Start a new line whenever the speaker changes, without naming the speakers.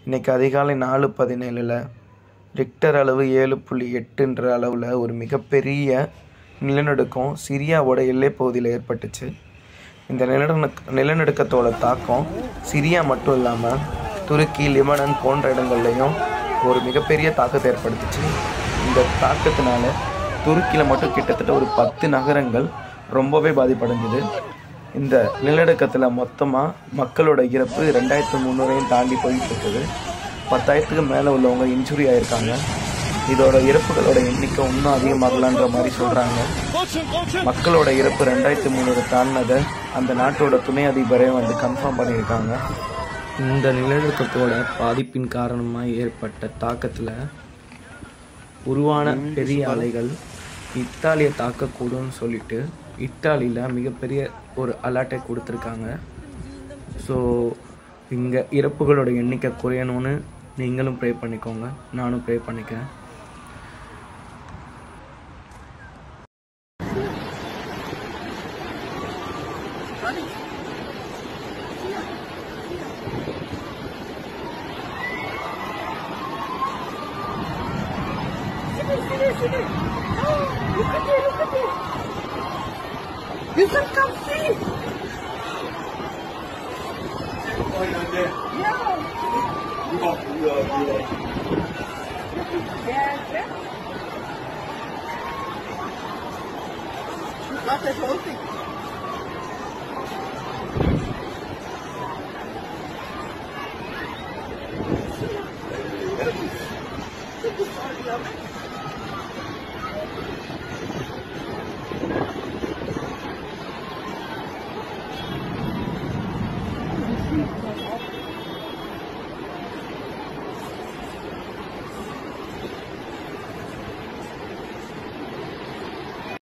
இன்றைக்கி அதிகாலை நாலு பதினேழில் ரிக்டர் அளவு ஏழு புள்ளி எட்டுன்ற அளவில் ஒரு மிகப்பெரிய நிலநடுக்கம் சிரியாவோட எல்லைப் பகுதியில் ஏற்பட்டுச்சு இந்த நிலநடுக்க நிலநடுக்கத்தோட தாக்கம் சிரியா மட்டும் இல்லாமல் துருக்கி லிபனன் போன்ற இடங்கள்லையும் ஒரு மிகப்பெரிய தாக்கத்தை ஏற்படுத்துச்சு இந்த தாக்கத்தினால துருக்கியில் மட்டும் கிட்டத்தட்ட ஒரு பத்து நகரங்கள் ரொம்பவே பாதிப்படைஞ்சுது இந்த நிலநடுக்கத்தில் மொத்தமாக மக்களோட இறப்பு ரெண்டாயிரத்து முந்நூறையும் தாண்டி போயிட்டு இருக்குது பத்தாயிரத்துக்கு மேலே உள்ளவங்க இன்ஜுரி ஆயிருக்காங்க இதோட இறப்புகளோட எண்ணிக்கை இன்னும் அதிகமாகலான்ற மாதிரி சொல்கிறாங்க மக்களோட இறப்பு ரெண்டாயிரத்து முந்நூறு தாண்டினதை அந்த நாட்டோட துணை அதிபரே வந்து கன்ஃபார்ம் பண்ணியிருக்காங்க இந்த நிலநடுக்கத்தோட பாதிப்பின் காரணமாக ஏற்பட்ட தாக்கத்தில் உருவான பெரிய அலைகள் இத்தாலியை தாக்கக்கூடும்னு சொல்லிட்டு இத்தாலியில் மிகப்பெரிய ஒரு அலர்ட்டை கொடுத்துருக்காங்க ஸோ இங்கே இறப்புகளோட எண்ணிக்கை குறையணும்னு நீங்களும் ப்ரே பண்ணிக்கோங்க நானும் ப்ரே பண்ணிக்கிறேன்
Look at it, look at it. You can come see. Yeah. Yes, yes. Not the whole thing.